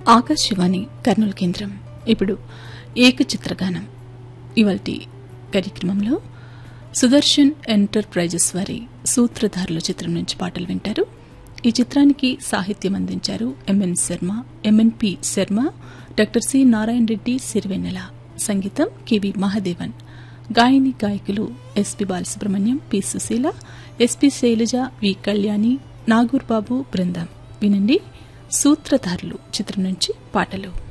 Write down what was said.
ఆకాశవాణి కర్నూలు కేంద్రం ఇప్పుడు ఏకచిత్రగానం ఇవాల్టి కార్యక్రమంలో సుదర్శన్ ఎంటర్ప్రైజెస్ వారి సూత్రధారుల చిత్రం నుంచి పాటలు వింటారు ఈ చిత్రానికి సాహిత్యం అందించారు MN Sharma MNP Sharma doctor C Narayana Reddy Sirivennela సంగీతం కెవి మహాదేవన్ గాయని గాయకులు SP Balasubrahmanyam P Susheela SP Sailaja V Kalyani Nagoor Babu బృందం వినండి సూత్రధారులు చిత్రం నుంచి పాటలు